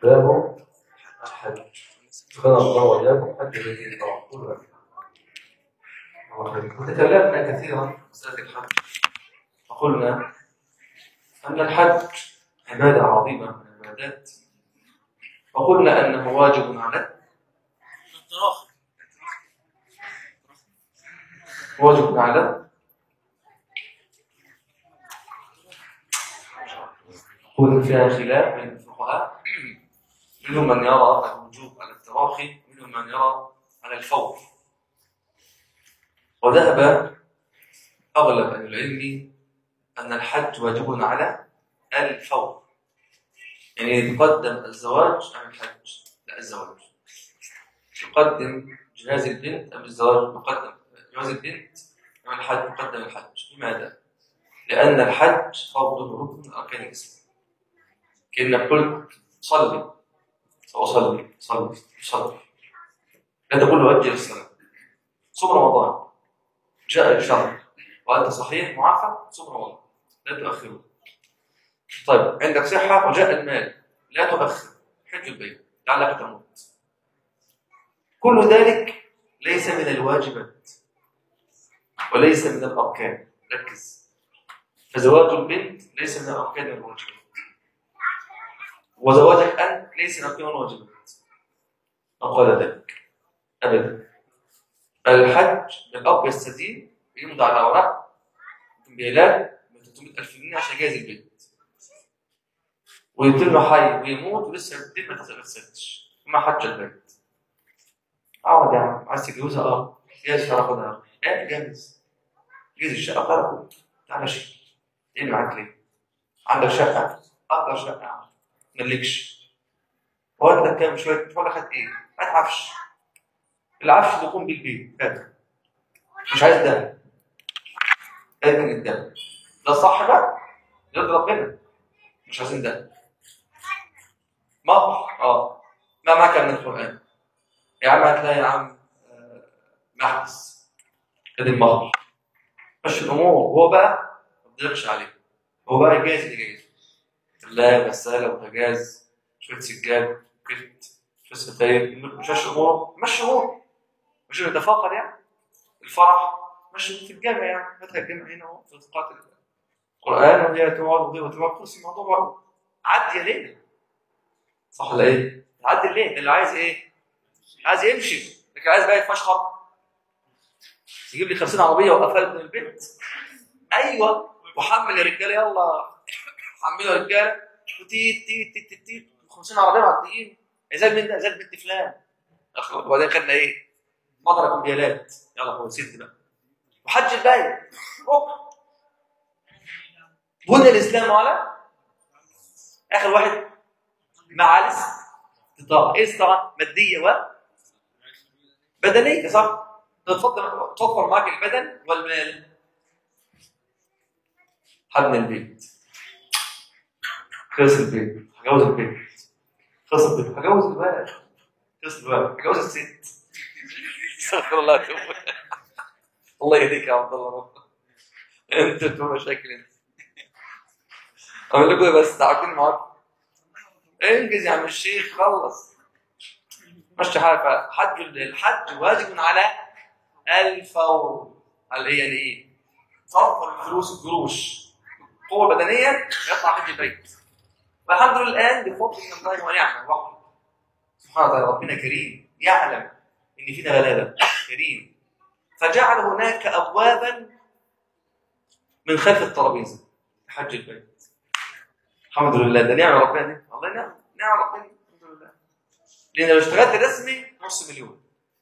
باب الحج خلق الله وإياكم حج الذي توقفوا تكلمنا كثيرا في مسألة الحج وقلنا أن الحج عبادة عظيمة من العبادات وقلنا أنه واجب على واجب على يكون فيها خلاف بين الفقهاء منهم من يرى الوجوب على التراخي ومنهم من يرى على الفور وذهب أغلب أهل العلم أن الحج واجب على الفور يعني يتقدم الزواج أم الحج لا الزواج يقدم جهاز البنت أم الزواج يقدم جواز البنت أم الحج يقدم الحج لماذا؟ لأن الحج فرض ركن من أركان الإسلام كأنك قلت صلي سأصلي صلي صلي لا تقول له أجل الصلاة صوم رمضان جاء الشهر وأنت صحيح معافى صوم رمضان لا تؤخره طيب عندك صحة وجاء المال لا تؤخر حج البيت لعلك تموت كل ذلك ليس من الواجبات وليس من الأركان ركز فزواج البنت ليس من الأركان الواجبات وزواجك أنت ليس من أركان الواجبات أقول ذلك أبدا الحج الأب يستدين يمضي على أوراق بيلاد ب 300000 جنيه عشان يجهز البيت ويتم حي ويموت ولسه البيت ما اتغسلتش ما حج البيت اقعد يا عم عايز تتجوزها اه جاهز تاخدها ايه جاهز جهز الشقه خرج تعالى شيل ايه معاك ليه؟ عندك شقه؟ اقدر شقه يا عم مالكش وقت لك كام شويه ولا خد ايه؟ هات عفش العفش تقوم بالبيت هات مش عايز ده لكن الدم ده صح بقى يرضي ربنا مش عايزين ده مهر اه ما معك من القران يا عم هتلاقي يا عم آه، محبس ادي المهر مشي الامور وهو بقى ما تضيقش عليه هو بقى جاهز اللي جاهز لا غساله وبوتاجاز شويه سجاد كت شويه ستاير مش مشي اموره مشي اموره مش نتفاخر يعني الفرح مش في الجامع يعني فتح الجامع هنا اهو في تقاط القران وهي تقعد وهي وتقعد كرسي الموضوع عدي يا ليل صح ولا ايه؟ عدي الليل اللي عايز ايه؟ عايز يمشي لكن عايز بقى يتفشخر يجيب لي 50 عربيه وقفلت من البيت ايوه وحمل يا رجاله يلا حملوا يا رجاله وتيت تيت تيت تيت تيت 50 عربيه معديين زي البنت زي البنت فلان أخ- وبعدين خدنا ايه؟ مضرب كمبيالات يلا هو ست بقى وحج البيت ركن بني الاسلام على اخر واحد مع الاستطاعه ايه استطاعه ماديه و بدنيه صح تتفضل توفر معاك البدن والمال حد البيت خلص البيت هجوز البيت خلص البيت هجوز البيت خلص البيت هجوز الست استغفر الله توب الله يهديك يا عبد الله انت بتوع مشاكل انت اقول لكم إيه بس تعاقدين معاكم انجز يا عم الشيخ خلص مشي حالك حج الحج واجب على الفور على ايه يعني ايه؟ صرف الفلوس القروش قوة بدنية يطلع حج البيت والحمد لله الآن بفضل من الله ونعمه وحده سبحانه وتعالى ربنا كريم يعلم إن فينا غلابة كريم فجعل هناك أبوابا من خلف الترابيزة حج البيت الحمد لله ده نعمة ربنا دي الله نعم نعم ربنا الحمد لله لأن لو اشتغلت رسمي نص مليون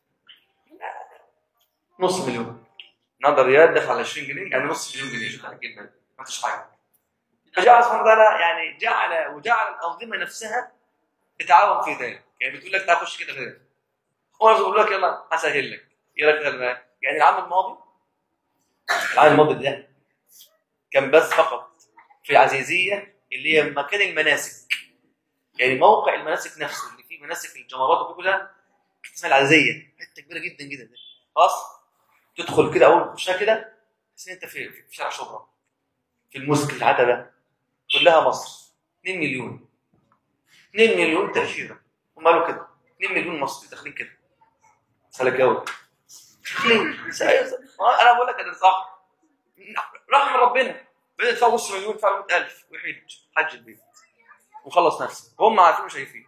نص مليون النهارده الريال دخل على 20 جنيه يعني نص مليون جنيه شوف حاجه ما فيش حاجه فجعل سبحانه وتعالى يعني جعل وجعل الانظمه نفسها تتعاون في ذلك يعني بتقول لك تعال خش كده كده هو نفسه بيقول لك يلا هسهل لك ايه رايك في يعني العام الماضي العام الماضي ده كان بس فقط في عزيزيه اللي هي مكان المناسك يعني موقع المناسك نفسه اللي فيه مناسك الجمرات وكل كلها اسمها العزيزيه حته كبيره جدا جدا ده خلاص تدخل كده اول ما تخشها كده تحس ان انت في في شارع شبرا في المسك العتبه كلها مصر 2 مليون 2 مليون تاشيره هم قالوا كده 2 مليون مصري داخلين كده سلكاوي داخلين سايس- آه، انا بقول لك انا صح رحم ربنا بدأ يدفع نص مليون يدفع 100000 ويحج حج البيت وخلص نفسه وهم عارفين وشايفين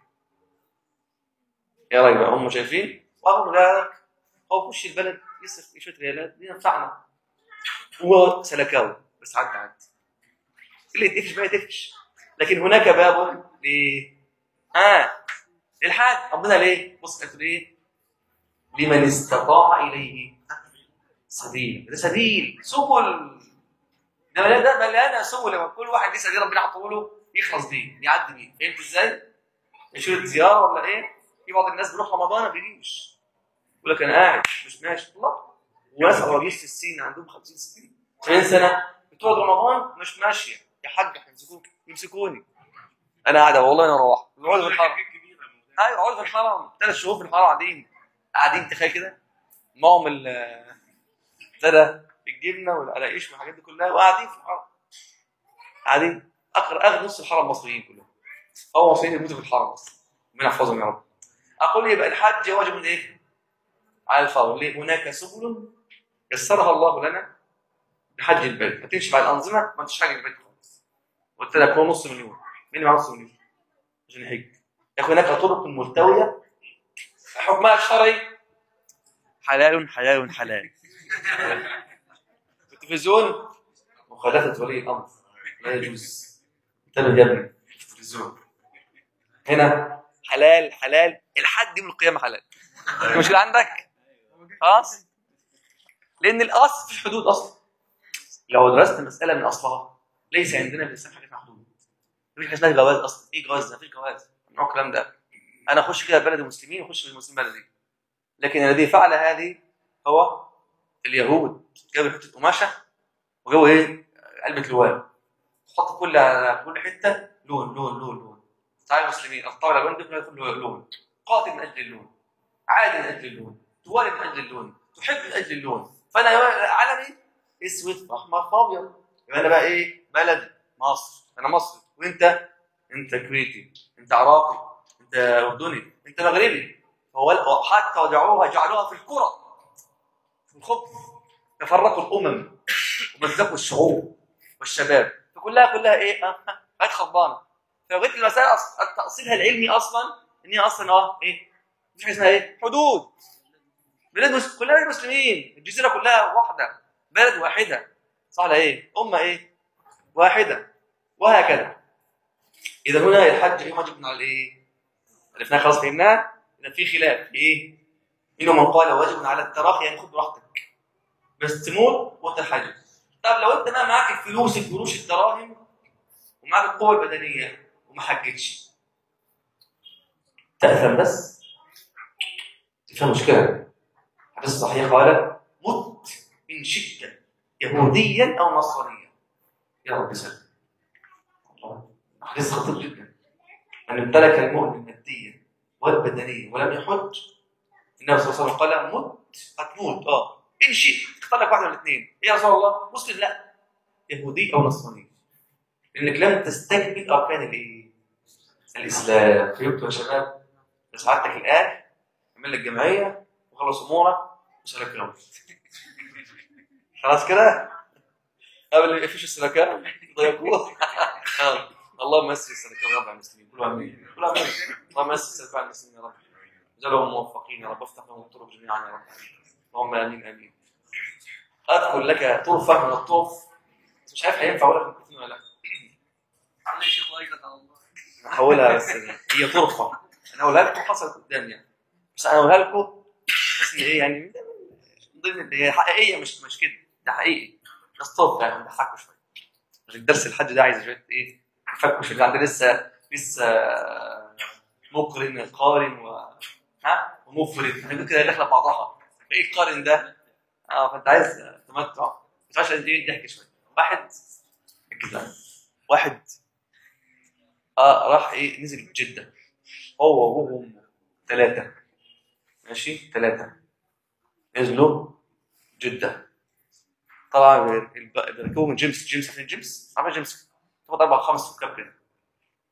يا راجل بقى هم شايفين واخد بالك هو يخش البلد يصرف شويه ريالات دي ينفعنا هو سلكاوي بس عدى عدى اللي يدفش بقى يدفش لكن هناك باب ليه؟ ها للحاج ربنا ليه؟ بص قلت ليه؟ لمن استطاع اليه سبيل ده سبيل سبل ده مليان ده مليانه سبل لما كل واحد ليه سبيل ربنا حاطه له يخلص بيه يعدي بيه فهمت ازاي؟ يشيل زياره ولا ايه؟ في بعض الناس بيروح رمضان ما بيجيش يقول لك انا قاعد مش ماشي الله وناس عواجيز في السين عندهم 50 60 70 سنه بتقعد رمضان مش ماشيه يا حاج هيمسكوك يمسكوني انا قاعد والله انا اروح يقعدوا في الحرم ايوه يقعدوا في الحرم ثلاث شهور في الحرم قاعدين قاعدين تخيل كده معهم ال ابتدى الجبنه والقراقيش والحاجات دي كلها وقاعدين في الحرم قاعدين اخر اغلب نص الحرم مصريين كلهم هو مصريين يموتوا في الحرم اصلا ربنا يحفظهم يا رب اقول يبقى الحج واجب من ايه؟ على الفور ليه؟ هناك سبل يسرها الله لنا لحج البيت هتمشي مع الانظمه ما انتش حاجه البيت خالص قلت لك هو نص مليون مين معاه نص مليون عشان يحج يا اخي هناك طرق ملتويه حكمها الشرعي حلال حلال حلال في التلفزيون مخالفه ولي الامر لا يجوز انتبه يا ابني في التلفزيون هنا حلال حلال الحد يوم القيامه حلال المشكله عندك خلاص لان الاصل في حدود اصلا لو درست المساله من اصلها ليس عندنا في الاسلام حاجه اسمها حدود مفيش حاجه اسمها جواز اصلا ايه جواز ده مفيش جواز ممنوع الكلام ده انا اخش كده بلد المسلمين واخش في المسلمين بلدي لكن الذي فعل هذه هو اليهود جابوا حته قماشه وجابوا ايه علبه لوان حط كل على كل حته لون لون لون لون تعالوا المسلمين اقطعوا الالوان دي كلها كله لون قاتل من اجل اللون عادي من اجل اللون توالي من اجل اللون تحب من اجل اللون فانا علمي اسود احمر فابيض يبقى انا بقى ايه بلدي مصر انا مصري وانت انت كويتي انت عراقي انت اردني انت مغربي هو حتى وضعوها جعلوها في الكره في الخبز تفرقوا الامم ومزقوا الشعوب والشباب فكلها كلها ايه اه بقت خربانه فبقيت المسائل أص- تاصيلها العلمي اصلا ان هي اصلا اه ايه مش حاجه اسمها ايه حدود بلاد مس... كلها بلاد مسلمين الجزيره كلها واحده بلد واحده صح ولا ايه امه ايه واحده وهكذا اذا هنا الحج ايه واجب على الايه عرفناها خلاص فهمناها اذا في خلاف في ايه منهم من قال واجب على التراخي يعني خد براحتك بس تموت وتحج طب لو انت بقى معاك الفلوس القروش الدراهم ومعاك القوه البدنيه وما حجتش تأثم بس في مشكلة حديث صحيح قال مت إن شئت يهوديا أو نصرانيا يا رب سلم الله حديث خطير جدا من امتلك المؤمن ماديا والبدنيا ولم يحج النبي صلى الله عليه وسلم قال مت هتموت اه ان شئت اختار لك واحده من الاثنين يا رسول الله مسلم لا يهودي او نصراني لانك لم تستكمل اركان الايه؟ الاسلام فهمتوا يا شباب؟ سعادتك الان اعمل لك جمعيه وخلص امورك وسلك الامر خلاص كده؟ قبل ما يقفش السلكاء ضيقوه آه. اللهم يسر السلكاء يا رب على المسلمين كلوا امين كلوا امين اللهم يسر السلكاء على المسلمين يا رب اجعلهم موفقين يا رب افتح لهم الطرق جميعا يا رب اللهم امين امين اذكر لك طرفه من الطرف بس مش عارف هينفع ولا في ولا لا يا شيخ وايقظ على الله هحولها بس هي طرفه انا هقولها لكم حصلت قدامي يعني بس انا هقولها لكم بس إن ايه يعني من ضمن اللي هي حقيقيه مش مش كده ده حقيقي بس طرفه يعني بضحكوا شويه عشان الدرس الحج ده عايز شويه ايه يفكوا شويه عندنا لسه لسه مقرن قارن و ها ومفرد حاجات كده داخله بعضها ايه القارن ده؟ اه فانت عايز تمتع مش عشان ايه ضحك شويه واحد كده واحد اه راح ايه نزل جده هو وابوه وامه ثلاثه ماشي ثلاثه نزلوا جده طبعا الب- بيركبوا من جيمس جيمس عارفين جيمس عارفين جيمس تاخد اربع خمس ركاب كده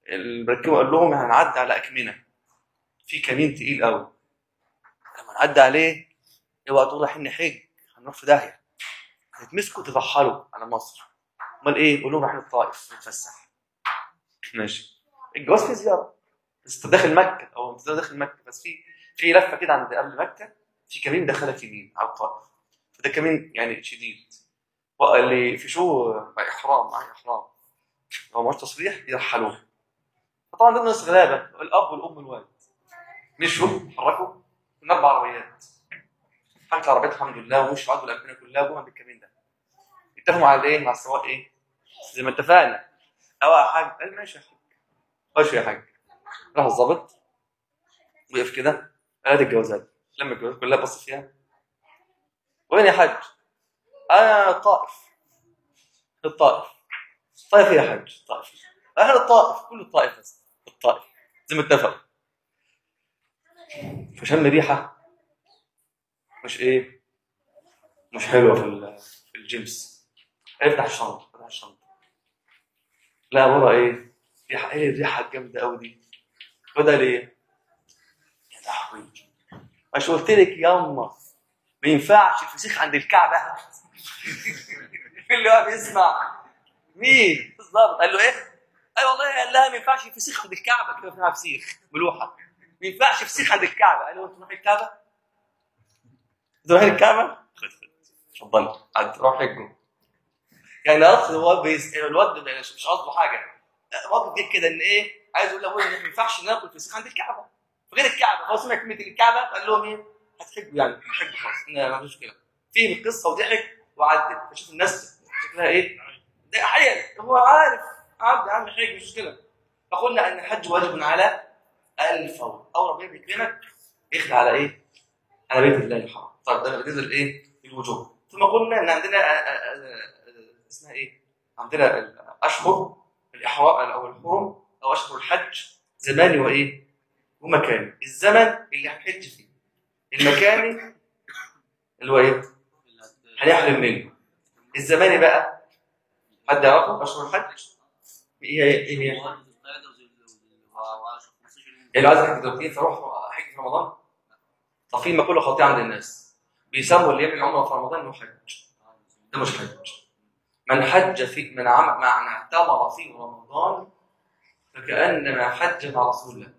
البركبه قال لهم هنعدي على اكمنه في كمين تقيل قوي لما نعدي عليه اوعى تقول رايحين نحج هنروح في داهيه هتتمسكوا ترحلوا على مصر امال ايه؟ قول لهم رايحين الطائف نتفسح ماشي الجواز فيه زياره بس انت داخل مكه او انت داخل مكه بس في في لفه كده عند قبل مكه في كمين دخلك يمين على الطائف فده كمين يعني شديد اللي في شو احرام معي احرام لو مش تصريح يرحلوه فطبعا ضمن الناس غلابه الاب والام والوالد مشوا حركوا من اربع عربيات حركت العربيات الحمد لله ومشوا عدوا الامكنه كلها جوه بالكمين ده اتفقوا على ايه؟ مع السواق ايه؟ زي ما اتفقنا او يا حاج قال ماشي يا حاج ماشي يا حاج راح الظابط وقف كده قال الجوازات لما الجوازات كلها بص فيها وين يا حاج؟ انا الطائف الطائف طائف يا حاج الطائف اهل الطائف كل الطائف بس الطائف زي ما اتفقوا فشم ريحه مش ايه مش حلوه في ال- في الجيمس افتح الشنطه فتح الشنطه لا ورا ايه ريحه ايه الريحه الجامده قوي دي بدا ليه يا لهوي مش قلت لك ياما ما ينفعش الفسيخ عند الكعبه اللي هو بيسمع مين بالظبط قال له ايه اي والله قال لها ما ينفعش الفسيخ عند الكعبه كده فيها فسيخ ملوحه ما ينفعش فسيخ عند الكعبه قال له انت تروح الكعبه تروح الكعبه خد خد اتفضل عد روح حجه يعني اصل هو بيسال الواد ده مش مش قصده حاجه موقف جه كده ان ايه عايز يقول لابويا ما ينفعش ناكل فسيخ عند الكعبه غير الكعبه هو سمع كلمه الكعبه قال لهم ايه هتحجوا يعني حجوا خلاص ما فيش مشكله فهم القصه وضحك وعدت فشوف الناس شكلها ايه ده حيل هو عارف عبد عم حج مش مشكله فقلنا ان الحج واجب على الفور او ربنا بيكرمك يخلع على ايه؟ على بيت الله الحرام طيب ده بالنسبه لايه؟ الوجوب ثم قلنا ان عندنا آه، آه، آه، اسمها ايه؟ عندنا الاشهر الاحرام او الحرم او اشهر الحج زماني وايه؟ ومكاني الزمن اللي هنحج فيه المكاني اللي هو ايه؟ هنحرم منه الزماني بقى حد يعرفه اشهر الحج؟ ايه هي ايه هي؟ اللي عايز يحج دلوقتي فروح حج في رمضان طب في مقوله خاطئه عند الناس بيسموا اللي يعمل عمره في رمضان انه حج ده مش حج من حج في من عم مع من اعتمر في رمضان فكانما حج مع رسول الله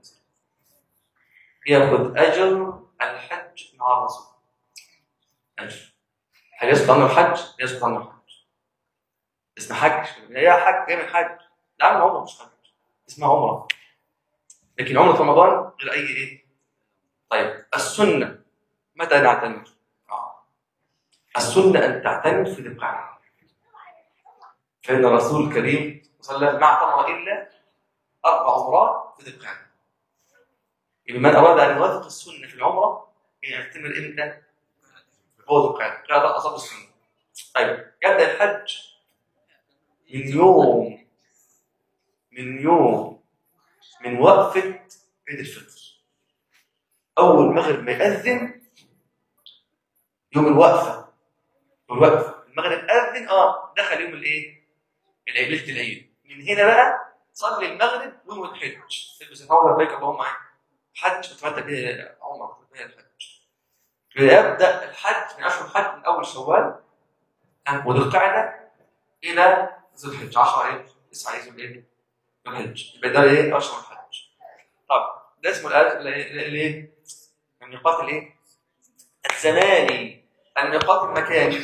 ياخذ اجر الحج مع الرسول اجر هل يسقط عنه الحج؟ يسقط عنه الحج اسمه حج يا حج جاي من حج لا عمل عمره مش حج اسمها عمره لكن عمره رمضان غير اي ايه؟ طيب السنه متى نعتمر؟ آه. السنه ان تعتمر في ذي القعده فان الرسول الكريم صلى الله عليه وسلم ما اعتمر الا اربع عمرات في ذي القعده يبقى من اراد ان يوافق السنه في العمره يعتمر امتى؟ هو ذو القعده هذا اصل السنه طيب يبدا الحج من يوم من يوم من وقفه عيد الفطر اول المغرب ما ياذن يوم الوقفه والوقفه المغرب اذن اه دخل يوم الايه؟ العيد ليله العيد من هنا بقى صلي المغرب ويوم الحج تلبس الحول لبيك اللهم ايه حج وتمتع به عمرك به الحج يبدا الحج من اشهر الحج من اول شوال وذي القعده الى ذو الحج 10 ايه 9 ايه ذو الايه ذو الحج يبقى ده ايه اشهر الحج طب ده اسمه الآ- ال- ال- الايه النقاط الايه الزماني النقاط المكاني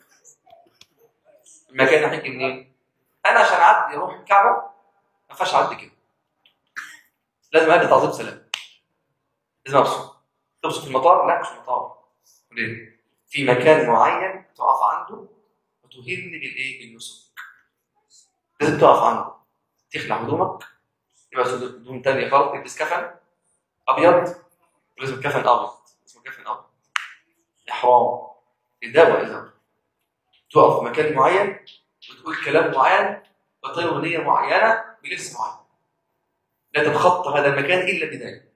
المكان هيجي منين انا عشان اعدي اروح الكعبه ما ينفعش اعدي كده لازم ادي تعظيم سلام لازم ابصر تبصر في المطار لا مش في المطار ليه في مكان معين تقف عنده وتهل بالايه بالنسك لازم تقف عنده تخلع هدومك يبقى هدوم تانية خالص تلبس كفن ابيض ولازم كفن ابيض اسمه كفن ابيض احرام اداء وازار تقف في مكان معين وتقول كلام معين وتطير اغنيه معينه بلبس معين لا تتخطى هذا المكان الا بذلك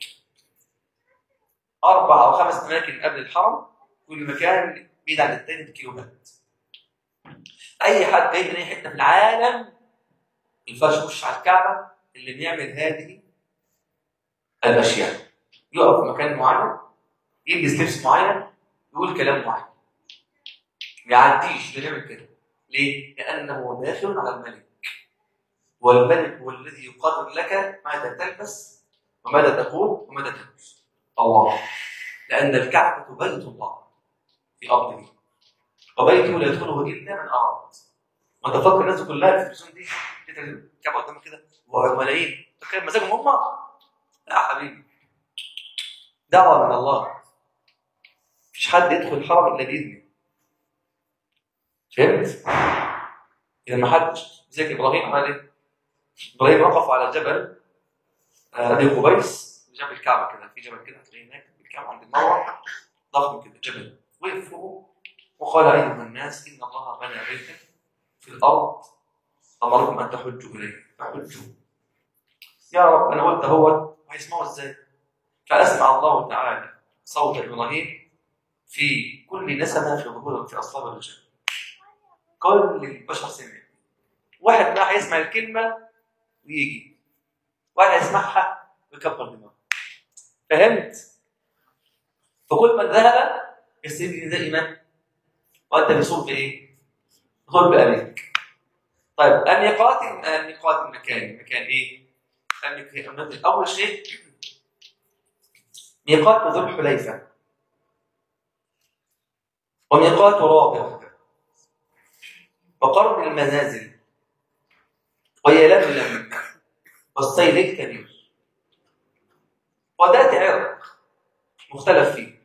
اربع او خمس اماكن قبل الحرم كل مكان بعيد عن الثاني بكيلومتر اي حد جاي من اي حته في العالم ما ينفعش يخش على الكعبه اللي بيعمل هذه الاشياء يقف في مكان معين يلبس لبس معين يقول كلام معين ما يعديش بنعمل كده ليه؟ لانه داخل على الملك والملك هو الذي يقرر لك ماذا تلبس وماذا تقول وماذا تلبس الله لان الكعبه بيت الله في ارضه وبيته لا يدخله الا من اراد وانت فكر الناس كلها في التلفزيون دي كده الكعبه قدامك كده وملايين تخيل مزاجهم هم لا يا حبيبي دعوه من الله مفيش حد يدخل الحرم الا باذنه فهمت؟ اذا ما حدش زي ابراهيم عمل ايه؟ ابراهيم وقف على جبل آه، ابي قبيس جنب الكعبه كده في جبل كده هتلاقيه هناك في الكعبه عند المروه ضخم كده جبل وقف فوق وقال ايها الناس ان الله بنى بيتا في الارض امركم ان تحجوا اليه فحجوا يا رب انا قلت هو وهيسمعوا ازاي؟ فاسمع الله تعالى صوت ابراهيم في كل نسمه في ظهور في اصلاب الرجال كل البشر سمع واحد بقى هيسمع الكلمه ويجي واحد هيسمعها ويكبر دماغه فهمت؟ فكل من ذهب يستجيب دائما وانت بصلب ايه؟ صلب ابيك طيب الميقات الميقات المكان مكان ايه؟ الميقات اول شيء ميقات ذو الحليفه وميقات رابع وقرن المنازل ويلملم والسيل الكبير وذات عرق مختلف فيه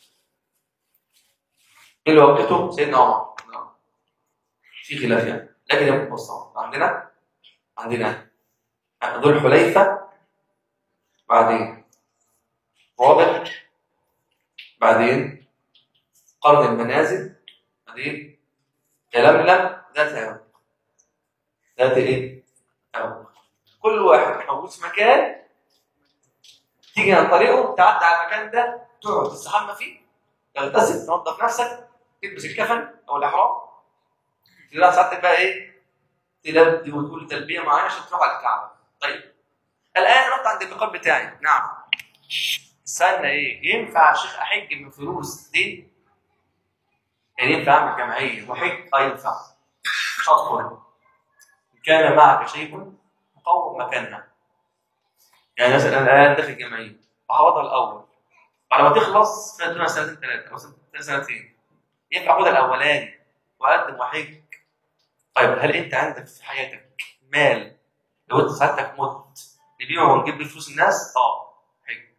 اللي وقته سيدنا عمر نعم. في خلاف يعني لكن يبقى بصوا عندنا عندنا ذو الحليفة بعدين رابع بعدين قرن المنازل بعدين يلملم ذات عرق ذات ايه؟ عرق كل واحد موجود في مكان تيجي عن طريقه تعدي على المكان ده تقعد تستحمى فيه تغتسل تنظف نفسك تلبس الكفن او الاحرام تلاقي ساعتك بقى ايه تلبي وتقول تلبيه معينه عشان تروح على الكعبه طيب الان رحت عند الميقات بتاعي نعم استنى ايه ينفع يا شيخ احج من فلوس دي يعني ينفع اعمل جمعيه واحج اه ينفع شرط واحد ان كان معك شيء مقوم مكاننا يعني مثلا انا الان داخل جمعيه وهقعدها الاول بعد ما تخلص خدنا سنتين ثلاثه او سنتين ينفع اخدها الاولاني واقدم واحج طيب هل انت عندك في حياتك مال لو انت ساعتك مت نبيعه ونجيب بيه فلوس الناس اه حج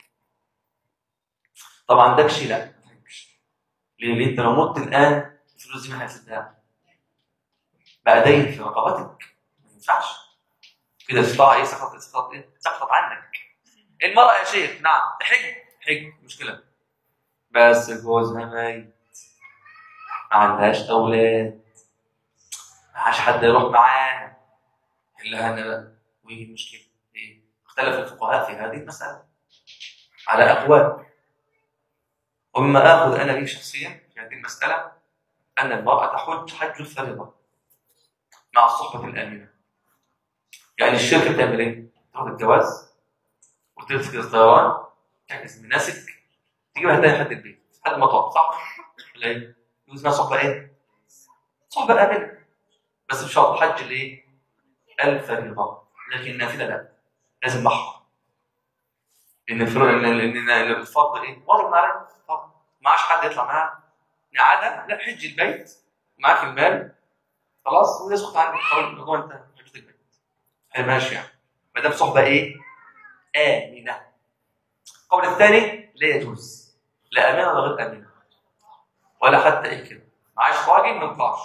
طب ما عندكش لا ما تحجش ليه؟ لان انت لو مت الان الفلوس دي مين هيسدها؟ بقى دين في رقبتك ما ينفعش كده استطاع ايه سقط سقط ايه؟ سقطت عنك المرأة يا شيخ نعم تحج حج مشكلة بس جوزها ميت ما عندهاش أولاد ما عادش حد يروح معاها إلا أنا بقى وإيه المشكلة؟ إيه؟ اختلف الفقهاء في هذه المسألة على أقوال ومما آخذ أنا به شخصيا في هذه المسألة أن المرأة تحج حج الفريضة مع الصحبة الآمنة يعني الشركة بتعمل إيه؟ تاخد الجواز وتمسك الطيران تعكس المناسك تجيبها تاني لحد البيت لحد المطار صح؟ ولا ايه؟ دي اسمها صحبة ايه؟ صحبة آمنة بس بشرط حج الايه؟ الفريضة لكن النافلة لا لازم محرم لأن الفرض لأن الفرض ايه؟ واجب عليك فرض ما عادش حد يطلع معاه عادة لا حج البيت معاك المال خلاص ويسقط عنك خلاص الموضوع انتهى حجة البيت هي ماشي يعني ما دام صحبة ايه؟ آمنة القول الثاني لا يجوز لا آمنة ولا غير آمنة ولا حتى إيه كده معاش راجل ما ينفعش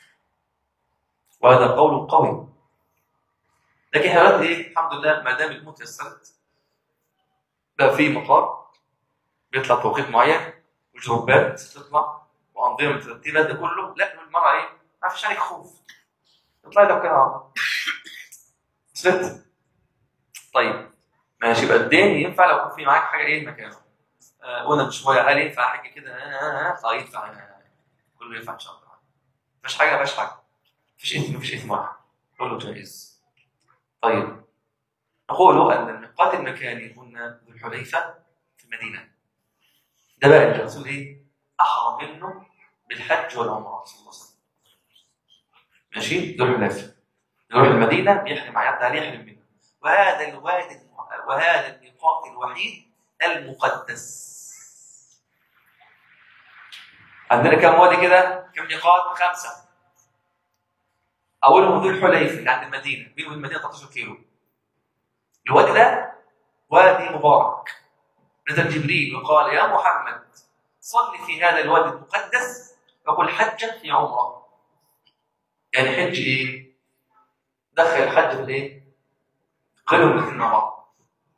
وهذا قول قوي لكن حالات ايه الحمد لله ما دام الموت يسرت بقى في مطار بيطلع توقيت معين وجروبات تطلع وانظمه مترتبه ده كله لا المرأة ايه ما فيش عليك خوف اطلعي لو كده على الله. وصلت طيب ماشي يبقى الدين ينفع لو يكون في معاك حاجه ايه مكانه آه قلنا من شويه هل ينفع حاجه كده آه آه آه. اه ينفع آه. كله ينفع ان شاء الله مفيش حاجه مفيش حاجه مفيش اثم مفيش اثم واحد كله جائز طيب نقول ان الميقات المكاني هنا ذو الحليفه في المدينه ده بقى اللي الرسول ايه؟ احرم منه بالحج والعمره صلى الله عليه وسلم ماشي ذو الحليفه يروح المدينه بيحرم عيادة عليه يحرم منه وهذا الوادي وهذا الميقات الوحيد المقدس عندنا كم وادي كده؟ كم ميقات؟ خمسه اولهم ذو الحليفه اللي عند المدينه بينه وبين المدينه 13 كيلو الوادي ده وادي مبارك نزل جبريل وقال يا محمد صل في هذا الوادي المقدس وقل حجا في عمره يعني حج ايه؟ دخل الحج في الايه؟ قلهم الاثنين مع بعض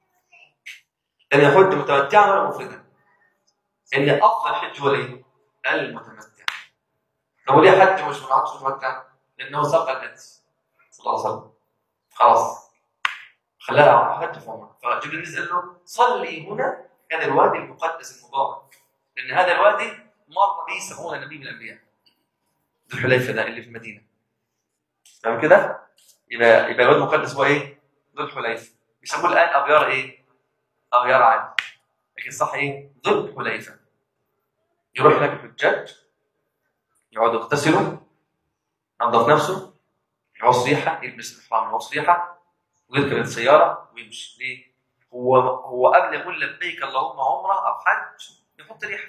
لن يحج متمتعا ولا مفردا ان افضل حج هو الايه؟ المتمتع طب وليه حج مش متمتع؟ لانه ساق الهدي صلى الله عليه وسلم خلاص خلاها حج في عمره فجبريل نزل له صلي هنا هذا الوادي المقدس المبارك لان هذا الوادي مر به سبعون نبي من الانبياء ذو الحليفه ده اللي في المدينه فاهم كده؟ يبقى يبقى الوادي المقدس هو ايه؟ ذو الحليفه بيسموه الان ابيار ايه؟ ابيار عادي لكن صح ايه؟ ذو الحليفه يروح هناك الحجاج يقعدوا يغتسلوا ينظف نفسه يعوص ريحه يلبس الاحرام يعوص ريحه ويركب السياره ويمشي ليه؟ هو هو قبل يقول لبيك اللهم عمره او حج يحط ريحه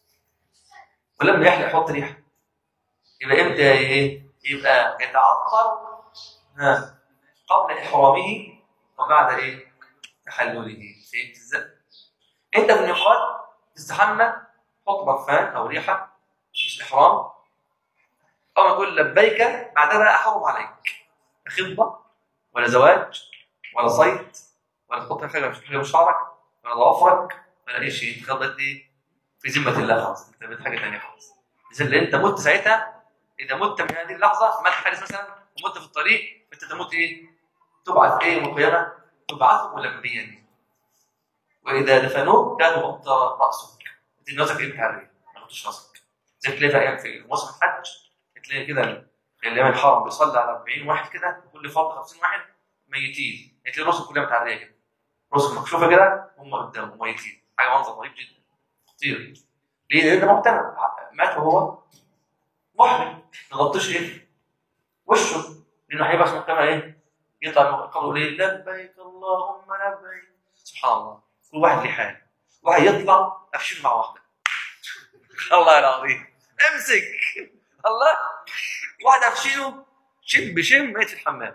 ولما يحلق يحط ريحه يبقى امتى ايه؟ يبقى يتعطر ها قبل احرامه وبعد ايه؟ تحلله فهمت ازاي؟ انت في النقاط تستحمى حط برفان او ريحه مش احرام اول ما تقول لبيك بعدها بقى احرم عليك خطبه ولا زواج ولا صيد ولا تحط حاجه مش حاجه شعرك ولا ضوافرك ولا اي شيء تخلط ايه في ذمه الله خلاص انت بقيت حاجه ثانيه خالص اذا اللي انت مت ساعتها اذا مت من هذه اللحظه مات حارس مثلا ومت في الطريق فانت تموت ايه؟ تبعث ايه يوم القيامه؟ تبعث ملبيا واذا دفنوك كانوا غطى راسك انت راسك ايه متعري ما غطوش راسك زي تلاقي في ايام في موسم الحج تلاقي كده الامام الحرم بيصلي على 40 واحد كده كل فرد 50 واحد ميتين تلاقي راسهم كلها متعريه كده راسهم مكشوفه كده هم قدامه ميتين حاجه منظر غريب جدا خطير ليه؟ لان ده محتمل مات وهو محرم ما غطيش ايه؟ وشه لانه هيبقى اسمه كما ايه؟ يطلع من قبره ليه؟ لبيك اللهم لبيك سبحان الله كل واحد ليه حال واحد يطلع افشل مع واحده الله العظيم امسك الله واحد افشله شم بشم ميت في الحمام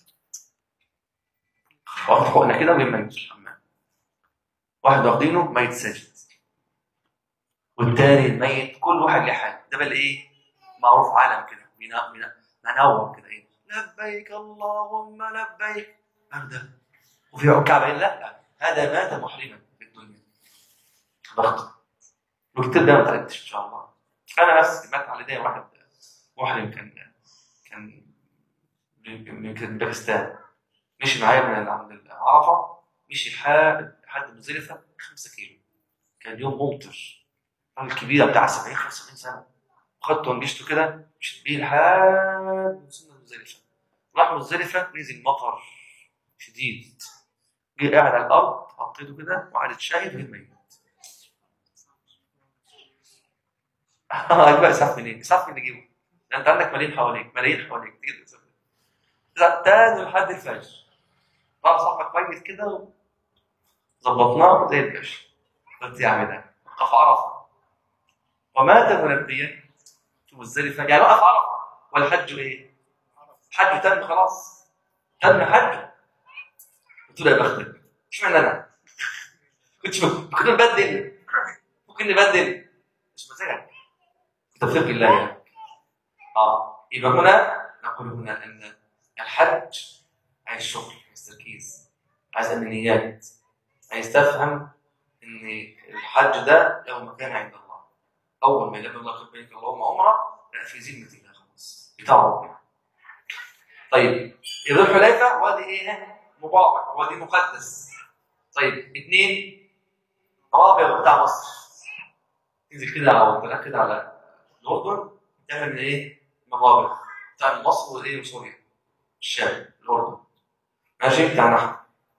واخد حقنه كده وميت في الحمام واحد واخدينه ميت ساجد والتاني الميت كل واحد له حال ده بقى ايه معروف عالم كده بينا- بينا- منور كده ايه لبيك اللهم لبيك ده وفي عكاب لا هذا مات محرما في الدنيا ضغط والكتاب ده ما تعبتش ان شاء الله انا نفسي مات على يدي واحد محرم كان كان من من باكستان مشي معايا من عند عرفه مشي لحد لحد مزدلفه 5 كيلو كان يوم ممطر راجل كبير بتاع 70 75 سنه خدته ونجشته كده مشيت بيه لحد وصلنا مزدلفه راح مزدلفه نزل مطر شديد جه قاعد على الارض حطيته كده وقعد يتشاهد غير ميت اه بقى اسعاف منين؟ اسعاف مين نجيبه؟ ده انت عندك ملايين حواليك ملايين حواليك تيجي تسافر. لا تاني لحد الفجر راح صاحبك ميت كده ظبطناه زي الباشا قلت يا عم ده وقف عرفه ومات ملبيا في مزدلفه يعني وقف عرفه والحج ايه؟ حج تم خلاص تم حجه قلت له يا بختك اشمعنى انا؟ كنت كنت نبدل ممكن نبدل مش مزاجك توفيق الله يعني اه يبقى هنا نقول هنا ان الحج عايز شغل عايز تركيز عايز امنيات عايز تفهم ان الحج ده له مكان عند الله اول ما يلبي الله لبيك اللهم عمره لا في ذمه الله خلاص بتاع ربنا طيب ذو الحليفه وادي ايه؟ مبارك وادي مقدس طيب اثنين رابع بتاع مصر تنزل كده او تلاقي كده على الاردن تعمل من ايه؟ من رابع بتاع مصر وايه وسوريا الشام الاردن ماشي بتاع نحو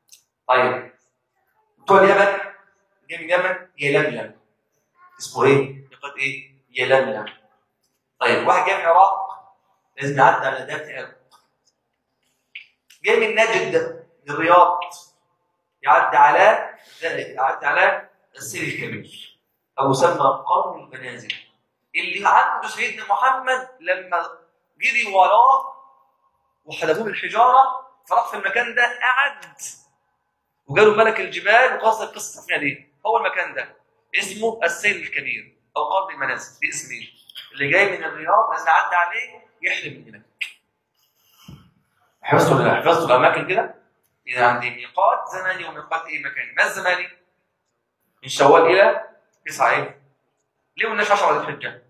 طيب بتوع اليمن جاي من اليمن يلملم اسمه ايه؟ ميقات ايه؟ يلملم طيب واحد جاي من العراق لازم يعدي على ذات عرق جاي من نجد من الرياض يعدي على يعدي على السير الكبير او يسمى قرن المنازل اللي عنده سيدنا محمد لما جري وراه وحدفوه بالحجاره فراح في المكان ده قعد وجاله ملك الجبال وقصد القصه الثانيه دي هو المكان ده اسمه السيل الكبير او قرن المنازل دي اسمه اللي جاي من الرياض لازم يعدي عليه يحلم من هناك حفظتوا ولا لا؟ حفظتوا الاماكن كده اذا عندي ميقات زمني وميقات ايه مكاني ما الزمني من شوال الى تسعه ايه ليه ما قلناش 10 ذي الحجه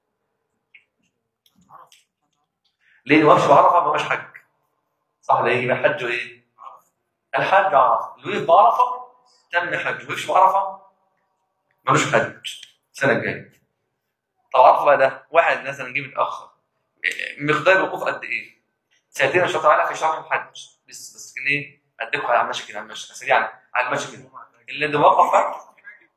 ليه ما وقفش بعرفه ما بقاش حج صح ليه يبقى حج ايه الحج عرفه اللي وقف بعرفه تم حج وقفش بعرفه ملوش حج السنه الجايه طب عرفه بقى ده واحد مثلا جه متاخر مقدار الوقوف قد ايه؟ ساعتين مش هطلع لك في شرح الحج بس بس كان ايه اديكم على المشي كده على المشي سريعا على المشي كده اللي ده وقف ها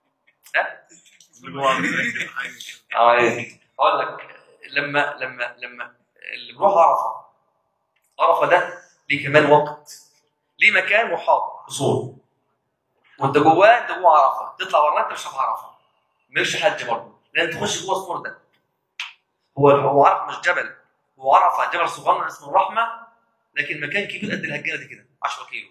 اه ايه اقول لك لما لما لما اللي بيروح عرفه عرفه ده ليه كمان وقت ليه مكان محاط اصول وانت جواه انت جوه عرفه تطلع وراه انت مش في عرفه مالكش حج برضه لان تخش جوه السور ده هو هو عرفه مش جبل هو عرفه جبل صغير اسمه الرحمه لكن مكان كبير قد الهجانه دي كده 10 كيلو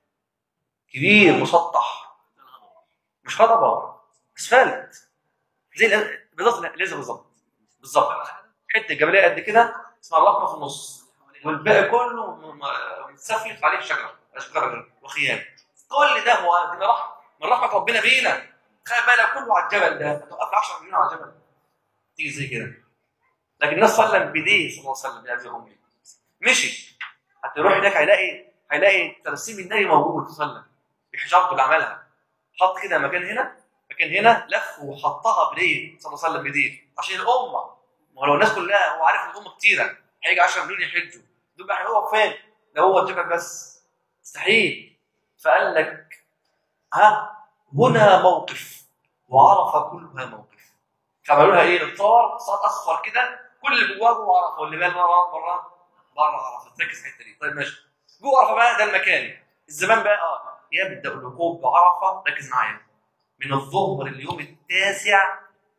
كبير مسطح مش هضبه اسفلت زي الأ- بالظبط لا، ليزر بالظبط بالظبط حته جبليه قد كده اسمها الرحمه في النص والباقي كله م- م- متسفلت عليه شجره اشجار وخيام كل ده هو دي رحمه من رحمه ربنا بينا تخيل بقى لو كله على الجبل ده هتوقف 10 مليون على الجبل تيجي زي كده لكن الناس صلى الله عليه وسلم بديه صلى الله عليه وسلم بهذه الامه مشي حتى يروح هناك هيلاقي هيلاقي ترسيم النبي موجود صلى الله عليه وسلم بحجارته اللي عملها حط كده مكان هنا مكان هنا لف وحطها بديه صلى الله عليه وسلم بديه عشان الامه ما هو لو الناس كلها هو عارف ان الامه كتيره هيجي 10 مليون يحجوا دول بقى هيقف فين؟ ده هو الجبل بس مستحيل فقال لك ها هنا موقف وعرف كلها موقف فعملوا لها ايه؟ الطار صار اصفر كده كل اللي جواه جوه عرفه واللي بقى بره بره بره عرفه تركز في الحته دي طيب ماشي جوه عرفه بقى ده المكان الزمان بقى اه يبدا الوقوف بعرفه ركز معايا من الظهر اليوم التاسع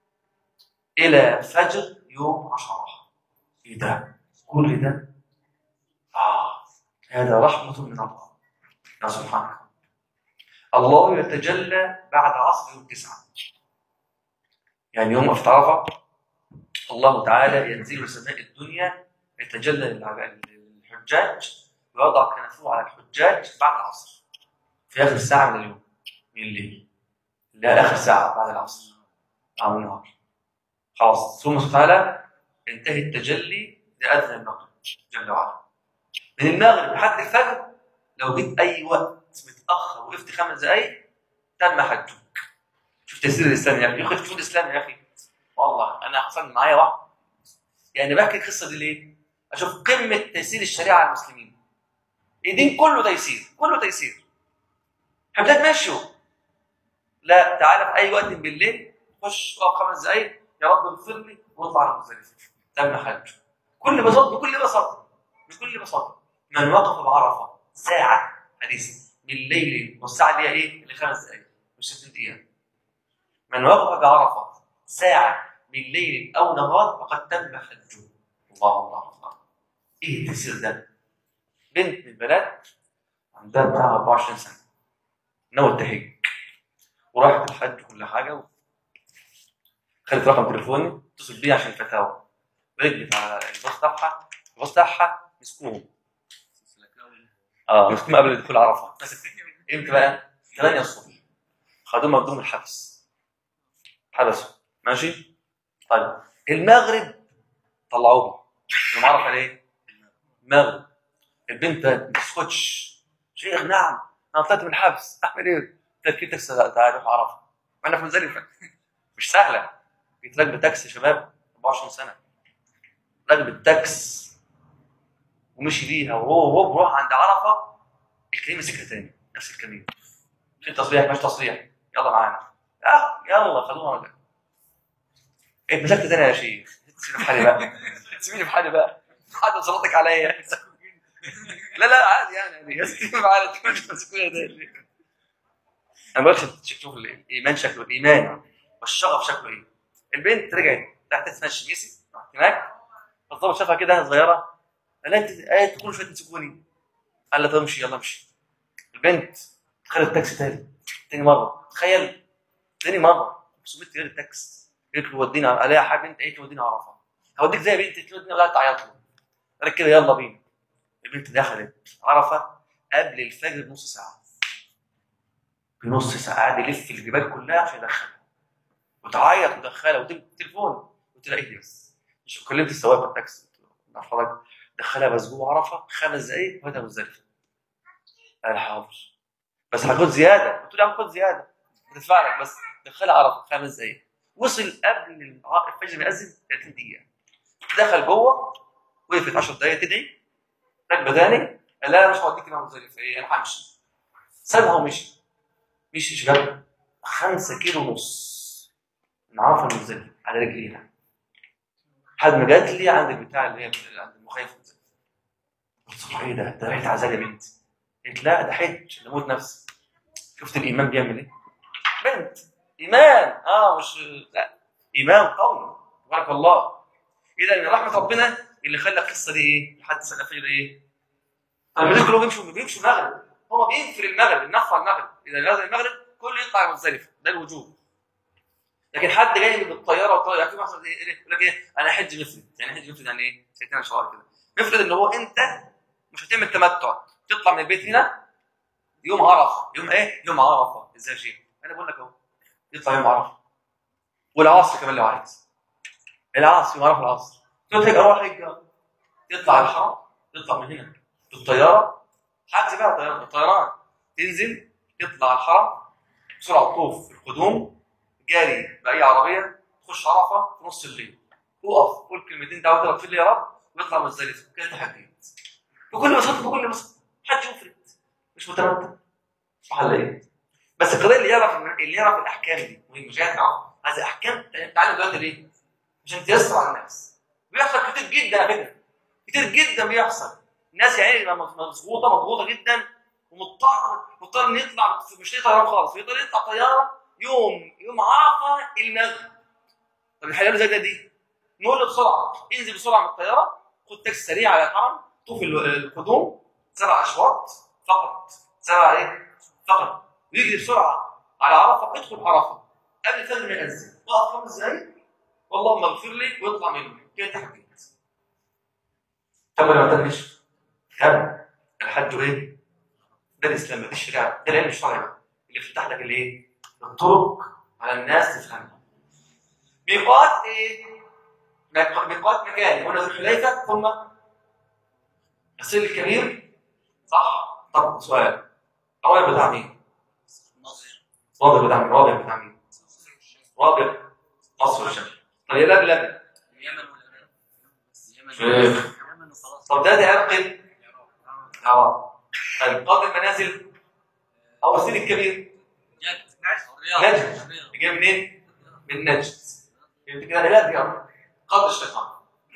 الى فجر يوم عشرة ايه ده؟ كل ده اه هذا رحمه من الله يا سبحانك الله يتجلى بعد عصر يوم تسعه يعني يوم وقفت عرفه الله تعالى ينزل لسماء الدنيا يتجلى للعب- للحجاج ويضع كنفه على الحجاج بعد العصر في اخر ساعه من اليوم من الليل لا اخر ساعه بعد العصر او النهار خلاص ثم سبحانه وتعالى ينتهي التجلي لاذن المغرب جل وعلا من المغرب لحد الفجر لو جيت اي وقت متاخر وقفت خمس دقائق تم حجك شوف تيسير الاسلام يا اخي يا اخي شوف الاسلام يا اخي والله انا حصل معايا واحد يعني بحكي القصه دي ليه؟ اشوف قمه تيسير الشريعه على المسلمين الدين كله تيسير كله تيسير حبيت ماشوا لا تعالى في اي وقت بالليل خش اقف خمس دقايق يا رب اغفر لي واطلع على مزدلفه تم حج كل بساطه بكل بساطه بكل بساطه من وقف بعرفه ساعه حديث بالليل والساعه دي ايه؟ اللي خمس دقايق مش 60 دقيقه من وقف بعرفه ساعه بالليل او نهار فقد تم حجه الله الله الله ايه التيسير ده؟ بنت من البنات عندها بتاع 24 سنه نوت تحج وراحت الحج كل حاجه و... خدت رقم تليفوني اتصل بيه عشان فتاوى رجلت على الباص بتاعها الباص بتاعها مسكوهم اه مسكوهم قبل دخول عرفه امتى بقى؟ 8 الصبح خدوهم مخدوم الحبس حبسوا ماشي؟ طيب المغرب طلعوها يوم عرفه ليه؟ المغرب البنت ما تسكتش شيخ نعم انا طلعت من الحبس اعمل ايه؟ تركيب تاكسي تعالى روح عرفه انا في مزدلفه مش سهله بيتراكب تاكسي يا شباب 24 سنه راكب التاكس ومشي بيها وهو هو بروح عند عرفه الكريم مسكها تاني نفس الكمين في تصريح مش تصريح يلا معانا اه يلا خلونا ولا ايه مسكت تاني يا شيخ سيبني في حالي بقى سيبني في حالي بقى حد صلاتك عليا لا لا عادي يعني يعني سيبني في حالي مش مسكوها تاني انا بقولش شوف الايمان شكله الايمان والشغف شكله ايه البنت رجعت تحت تتمشى ميسي راحت هناك فالظابط شافها كده صغيره قال لها انت قاعد كل شويه تمسكوني قال لها طب امشي يلا امشي البنت خدت تاكسي تاني تاني مره تخيل تاني مره 500 ريال التاكسي قالت له ودينا قال لها يا حبيبي انت قالت له ودينا عرفه هوديك زي بنتي قلت له ودينا وقعدت تعيط له قالت كده يلا بينا البنت دخلت عرفه قبل الفجر بنص ساعه بنص ساعه قاعد يلف الجبال كلها عشان يدخلها وتعيط ودخلها وتمسك التليفون قلت لها ايه بس مش كلمت السواق التاكسي قلت له حضرتك دخلها بس جوه عرفه خمس دقايق وهذا مزدلفه قال حاضر بس هاخد زياده قلت له هاخد زياده هتدفع لك بس دخلها عرفه خمس دقايق وصل قبل الع- الفجر ما يأذن 30 دقيقه دخل جوه وقفت 10 دقايق تدعي راكبه تاني قال لا مش هوديك انا مزدلفه ايه انا همشي سابها ومشي مشي شباب 5 كيلو ونص من عرفه المزدلفه على رجليها لحد ما جات لي عند البتاع اللي هي عند المخيف قلت له ايه ده؟ ده ريحه عذاب يا بنت قلت لا ده حج نموت نفسي شفت الايمان بيعمل ايه؟ بنت ايمان اه مش لا ايمان قوي تبارك الله اذا من رحمه ربنا اللي خلى القصه دي ايه؟ لحد سنه الفجر ايه؟ الناس كلهم بيمشوا بيمشوا المغرب هو بينفر المغرب النفر المغرب اذا نزل المغرب كله يطلع مزدلفه ده الوجوب لكن حد جاي بالطياره والطياره يعني في واحد ايه إيه؟ يقول لك ايه انا حج مفرد يعني حج مفرد يعني ايه؟ سيدنا شهر كده مفرد ان هو انت مش هتعمل تمتع تطلع من البيت هنا يوم عرفه يوم ايه؟ يوم عرفه ازاي يا شيخ؟ انا بقول لك اهو يطلع يوم عرفه والعصر كمان لو عايز العصر يوم عرفه العصر تقول لك اروح حج يطلع الحرم يطلع من هنا بالطياره حجز بقى طيران الطيران تنزل يطلع الحرم بسرعه طوف القدوم جاري باي عربيه تخش عرفه في نص الليل وقف قول كلمتين دعوه اغفر لي يا رب ويطلع مزدلفه كده تحديت بكل بساطه بكل بساطه حج مفرد مش متمتع صح ولا ايه؟ بس القضيه اللي يعرف اللي يعرف الاحكام دي مهم مش قاعد معاهم هذه احكام تعالى دلوقتي ليه؟ عشان تيسر على الناس بيحصل كتير جدا على فكره كتير جدا بيحصل الناس يعني مضغوطه مضغوطه جدا ومضطر مضطر انه يطلع مش لاقي طيران خالص يقدر يطلع طياره يوم يوم عرفه المغرب طب الحياه زي ده دي نقول له بسرعه انزل بسرعه من الطياره خد تاكسي سريع على الحرم طوف ال- القدوم سبع اشواط فقط سبع ايه؟ فقط ويجري بسرعه على عرفه ادخل عرفه قبل الفجر ما يأذن وقف خمس دقايق اللهم اغفر لي ويطلع منه كده تحجيت طب ولا ما تمش كم الحج ايه؟ ده الاسلام ده الشريعه ده العلم الشرعي بقى اللي بيفتح لك الايه؟ الطرق على الناس تفهمها ميقات ايه؟ ميق- ميقات مكاني هنا ذو الحليفه ثم السيل الكبير صح؟ طب سؤال الرابع بتاع مين؟ رابع بتاع مين؟ رابع بتاع مين؟ رابع مصر والشمال طب يا لبلب اليمن والعراق اليمن شيخ. اليمن وخلاص طب ده ده عرق اه طيب قاضي المنازل او السيل الكبير جد الرياض نجد. الرياض. جاي منين؟ من نجد يبقى كده لا رياض قاضي الشيطان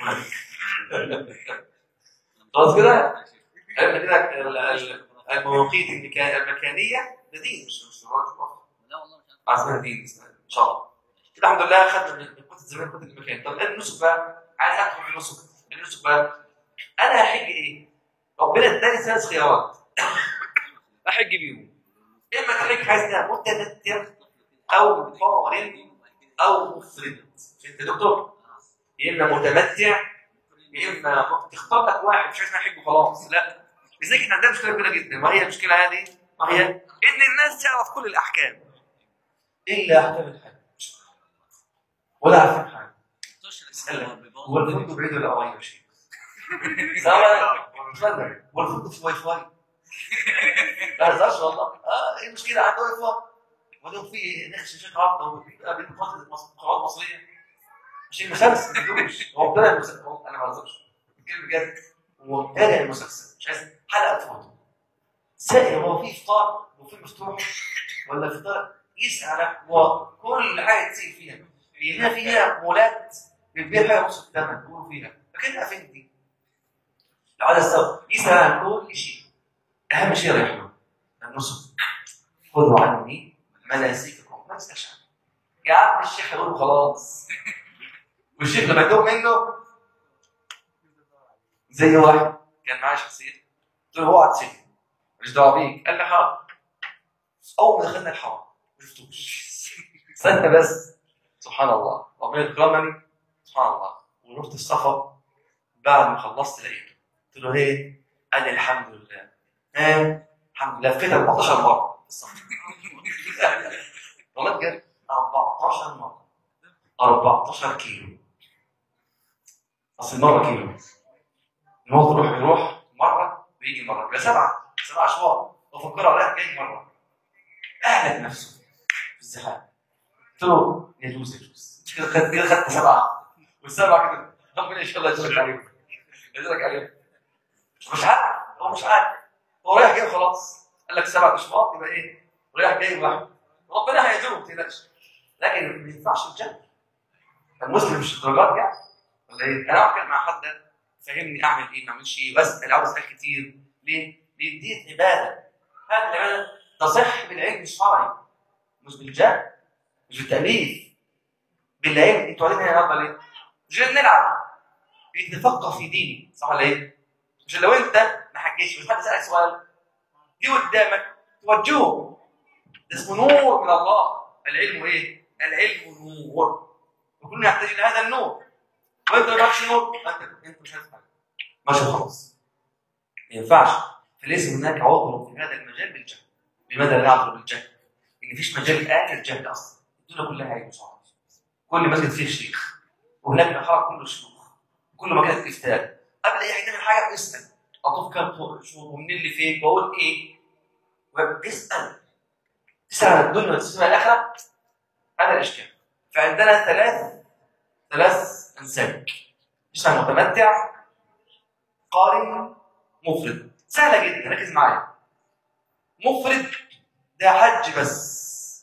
خلاص كده؟ عرفنا كده ال- ال- المواقيت المكا- المكانيه ده دين مش مش رواج لا والله مش عارف اسمها دين اسمها ان شاء الله كده الحمد لله خدنا من من قوه الزمان قوه المكان طب النسك بقى عايز ادخل في النسك النسك بقى انا هحج ايه؟ ربنا اداني ثلاث خيارات احج بيهم اما تحج حاجه متنتر او قارن او مفرد انت يا دكتور يا اما متمتع يا اما تختار لك واحد مش عايز احج وخلاص لا لذلك احنا عندنا مشكله كبيره جدا ما هي المشكله هذه ما هي ان الناس تعرف كل الاحكام الا احكام الحج ولا عارفين حاجه تشرك اسألك. هو الفندق بعيد ولا قريب يا شيخ؟ سواء اتفضل هو الفندق في واي فاي لا تهزرش والله اه ايه المشكله عنده واي فاي وبعدين في هناك شاشات عرض وبيتقاطع قنوات مصريه مش المسلسل ما يدوش هو مبتدع المسلسل هو انا ما بهزرش بتكلم بجد هو مبتدع المسلسل مش عايز حلقه تفوته سائل هو في افطار البوفيه مفتوح ولا في طرق يسأل وكل حاجه تصير فيها هنا فيها مولات بتبيع حاجه نص الثمن يقولوا فيها فكده فين دي؟ لو عايز استوعب يسأل عن كل شيء اهم شيء رحمه النسك خذوا عني مناسككم ما تسالش عنه يا عم الشيخ هيقول خلاص والشيخ لما يتوب منه زي واحد كان معاه شخصيه قلت له هو قاعد سجن مش دعوه بيك قال لي حاضر اول ما دخلنا الحرم ما شفتوش استنى بس سبحان الله ربنا يكرمني سبحان الله ورحت الصفا بعد ما خلصت لقيته قلت له ايه؟ قال لي الحمد لله ها الحمد لله لفيت 14 مره في الصفا والله بجد 14 مره 14 كيلو اصل مره كيلو ان هو تروح يروح مره ويجي مره يبقى سبعه سبع اشواط وفكرها رايح جاي مره اهلك نفسه في الزحام قلت له يجوز يجوز كده خدت كده خدت سبعه والسبعه كده ربنا ان شاء الله يجزاك عليهم يجزاك عليهم مش عارف هو مش عارف هو رايح جاي خلاص قال لك سبعة اشواط يبقى ايه؟ رايح جاي واحد ربنا هيجره ما تقلقش لكن ما ينفعش الجنة المسلم مش الدرجات يعني ولا ايه؟ انا احكي مع حد فهمني اعمل ايه ما اعملش ايه واسال عاوز اسال كتير ليه؟ ليه دي عباده هذه العباده تصح بالعلم الشرعي مش بالجهل مش بالتاليف بالعلم انتوا قاعدين هنا النهارده ليه؟ مش جايين نلعب نتفقه في ديني صح ولا ايه؟ مش لو انت ما حكيتش مش حد سالك سؤال جه قدامك توجهه ده اسمه نور من الله العلم ايه؟ العلم نور وكلنا نحتاج الى هذا النور وانت ما معكش نور انت انت مش هتفهم ماشي خلاص ما ينفعش فليس هناك عذر في هذا المجال بالجهل لماذا لا نعذر بالجهل؟ ان مفيش مجال الان للجهل اصلا الدنيا كلها علم صعب كل مسجد فيه شيخ وهناك الحرم كله شيوخ كل مكان فيه افتاء قبل اي حاجه تعمل حاجه اسال اطوف كام شهور ومنين اللي فين بقول ايه اسال تسال عن الدنيا وتسال عن الاخره هذا الاشكال فعندنا ثلاث ثلاث انساك اسمها متمتع قارن مفرد سهله جدا ركز معايا مفرد ده حج بس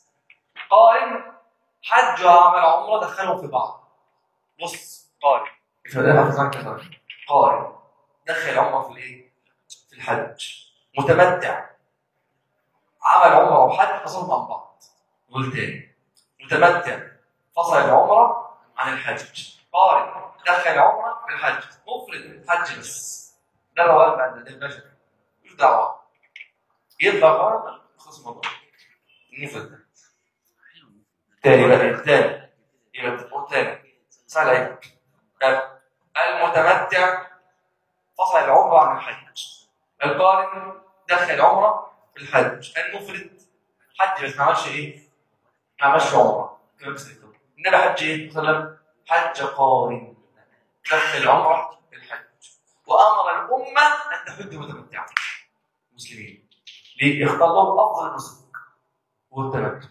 قارن حج وعمل عمره دخلهم في بعض بص قارن قارن دخل عمره في الايه؟ في الحج متمتع عمل عمره وحج فصلهم عن بعض دول تاني متمتع فصل العمره عن الحج قارن دخل عمره في الحج مفرد حج بس ده رواه بعد ده البشر مش دعوه يطلع قارن خلص الموضوع المفرد ده تاني بقى تاني يبقى تقول تاني سهل اهي المتمتع فصل العمره عن الحج القارن دخل عمره في الحج المفرد حج بس ما عملش ايه؟ ما عملش عمره النبي حج ايه؟ صلى الله عليه وسلم حج قارن دخل عمره في الحج وامر الامه ان تحج متمتعه مسلمين ليه؟ اختار لهم افضل نسك هو التمتع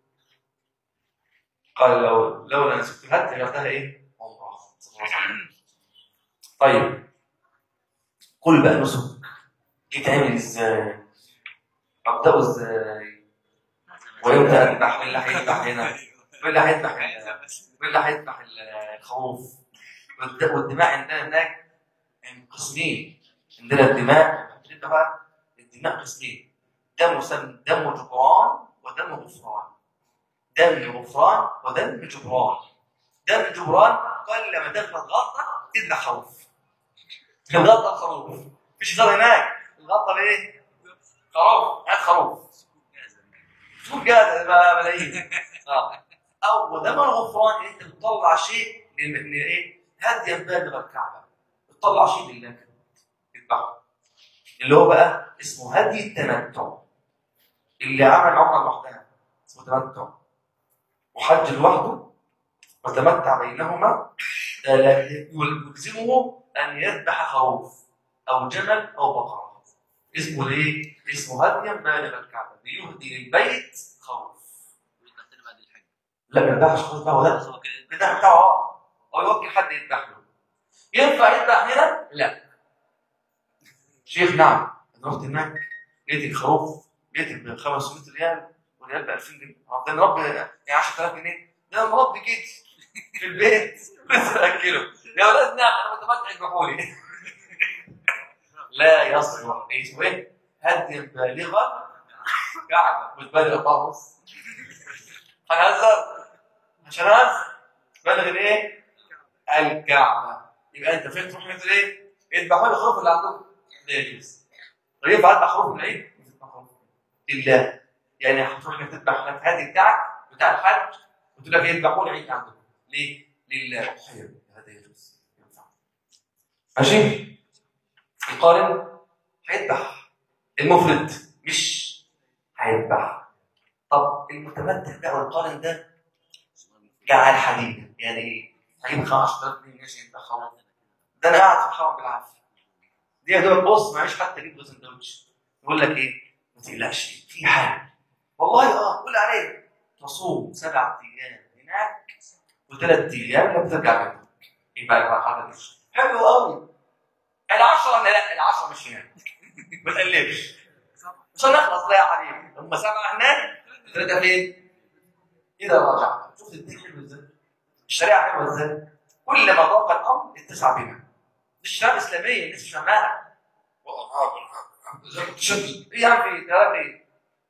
قال لو لولا نسكت الحج لغتها ايه؟ عمره صلى الله عليه وسلم طيب كل بقى نسك يتعمل ازاي؟ ابداه ازاي؟ وامتى اذبح مين اللي هيذبح هنا؟ مين اللي هيذبح ال- مين اللي هيذبح ال- الخروف؟ والد- والدماء عندنا هناك قسمين عندنا الدماء عندنا بقى الدماء قسمين دم مسمى دم جبران ودم غفران دم غفران ودم جبران دم جبران قال لما تغلط غلطه تذبح خروف الغلطه خروف مفيش هزار هناك الغلطه بايه؟ خروف هات خروف شوف جاهز بقى ملايين اه او دم الغفران انت بتطلع شيء ل- لايه؟ هديا بالغ الكعبه بتطلع شيء لله كده تذبحه اللي هو بقى اسمه هدي التمتع اللي عمل عمره لوحدها اسمه تمتع وحج لوحده وتمتع بينهما لا- لا يلزمه ان يذبح خروف او جمل او بقره اسمه ليه؟ اسمه هديا بالغ الكعبه بيهدي للبيت خروف يدخل بعد الحج لا ما يذبحش خروف بقى ولا بس هو كده الذبح بتاعه اه او يوكل حد يذبح له ينفع يذبح هنا؟ لا شيخ نعم أنا رحت هناك لقيت الخروف بيتي ب 500 ريال والريال ب 2000 جنيه اه ده مربي يعني 10000 جنيه ده مربي جدي في البيت بس اكله يا ولاد نعم انا متمتع بحولي لا يصلح ايش وين هدي بالغا كعبه مش بالغ خالص هنهزر مش هنهزر بالغ الايه؟ الكعبه يبقى انت فين تروح مثل ايه؟ اذبحوا لي الخروف اللي عندكم لا يجوز طيب ينفع اذبح خروف من العيد؟ تذبح خروف لله يعني هتروح تذبح الهدي بتاعك بتاع الحج وتقول لك يذبحوا لي عيد عندكم ليه؟ لله اضحيه هذا يجوز ينفع ماشي؟ القارن هيذبح المفرد مش هيذبح طب المتمتع بقى والقارن ده جعل حديد يعني ايه؟ هجيب 10000 جنيه ماشي يذبح خلاص ده انا قاعد في الحرم بالعافيه دي يا دوب بص معيش حتى اجيب له سندوتش يقول لك ايه؟ ما تقلقش في حاجه والله اه قول عليه تصوم سبع ايام هناك وثلاث ايام لما ترجع بيتك يبقى يبقى الحاجه دي حلو قوي العشره لا العشره مش هناك ما تقلبش مش هنخلص لا يا حبيبي هم سبعه هناك ثلاثه فين؟ اذا رجعت شوف الدين حلو ازاي الشريعه حلوه ازاي كل ما ضاق الامر اتسع بنا دي الشريعه الاسلاميه الناس مش فاهماها ايه يا عم في كلام ايه؟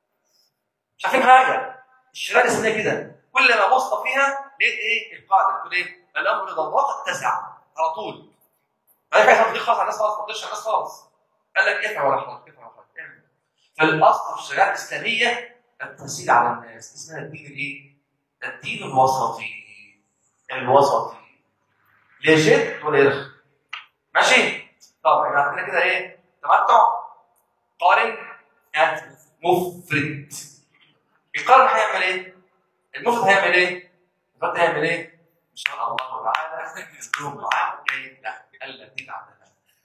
مش عارفين حاجه الشريعه الاسلاميه كده كل ما بسط فيها لقيت ايه القاعده بتقول ايه؟ الامر اذا ضاق اتسع على طول ما ينفعش تضيق خالص على الناس خالص ما تضيقش على الناس خالص قال لك افعل ولا حرج افعل ولا حرج اعمل فالاصل في الشريعه الاسلاميه التسهيل على الناس اسمها الدين الايه؟ الدين الوسطي الوسطي لا جد ولا يرخ ماشي؟ طب يبقى عندنا كده ايه؟ تمتع قارن ها مفرد القارن هيعمل ايه؟ المفرد هيعمل ايه؟ المفرد هيعمل ايه؟ ان شاء الله تعالى يكون معاه ايه؟ لا التي بعدها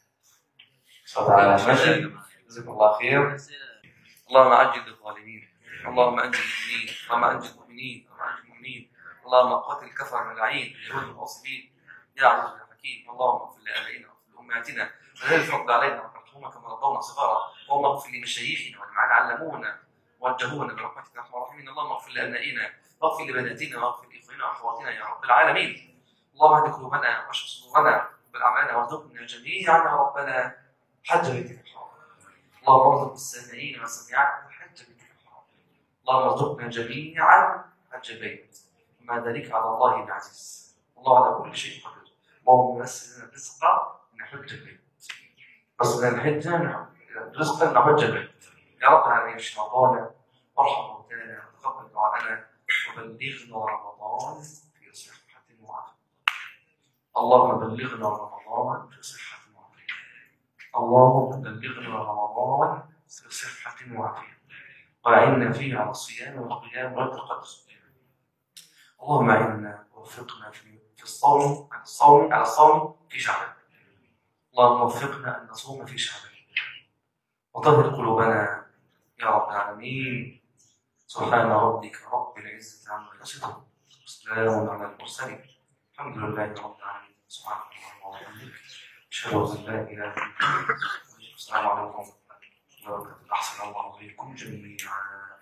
صلى على ماشي جزاكم الله خير اللهم عجل الظالمين اللهم انجل المؤمنين اللهم انجل المؤمنين اللهم انجل المؤمنين اللهم قاتل الكفر من العين اليهود الغاصبين يا عزيز يا حكيم اللهم اغفر لابائنا واغفر لامهاتنا ولا الفضل علينا وارحمهما كما ربونا صغارا اللهم اغفر لمشايخنا ولمن علمونا ووجهونا برحمتك يا ارحم الراحمين اللهم اغفر لابنائنا واغفر لبناتنا واغفر لاخواننا واخواتنا يا رب العالمين اللهم اهد قلوبنا واشف صدورنا بالاعمال وارزقنا جميعا يا ربنا حج بيتك الحرام اللهم ارزق السامعين والسامعات حج بيتك الحرام اللهم ارزقنا جميعا حج بيت وما ذلك على الله بعزيز الله على كل شيء قدير اللهم يسر لنا الرزق نحج البيت بس لنا الحج رزقا نحج البيت يا رب العالمين اشف مرضانا وارحم موتانا وتقبل دعاءنا وبلغنا رمضان في صحة وعافية اللهم بلغنا رمضان في صحة وعافية اللهم بلغنا رمضان في صحة وعافية وأعنا فيه على الصيام والقيام والتقدم اللهم أعنا ووفقنا في في الصوم على الصوم على الصوم في شعبان اللهم وفقنا أن نصوم في شعبان وطهر قلوبنا يا رب العالمين سبحان ربك رب العزة عما يصفون وسلام على المرسلين الحمد لله رب العالمين سبحانك اللهم وبحمدك أشهد أن لا إله إلا أنت السلام عليكم ورحمة الله وبركاته أحسن الله إليكم جميعا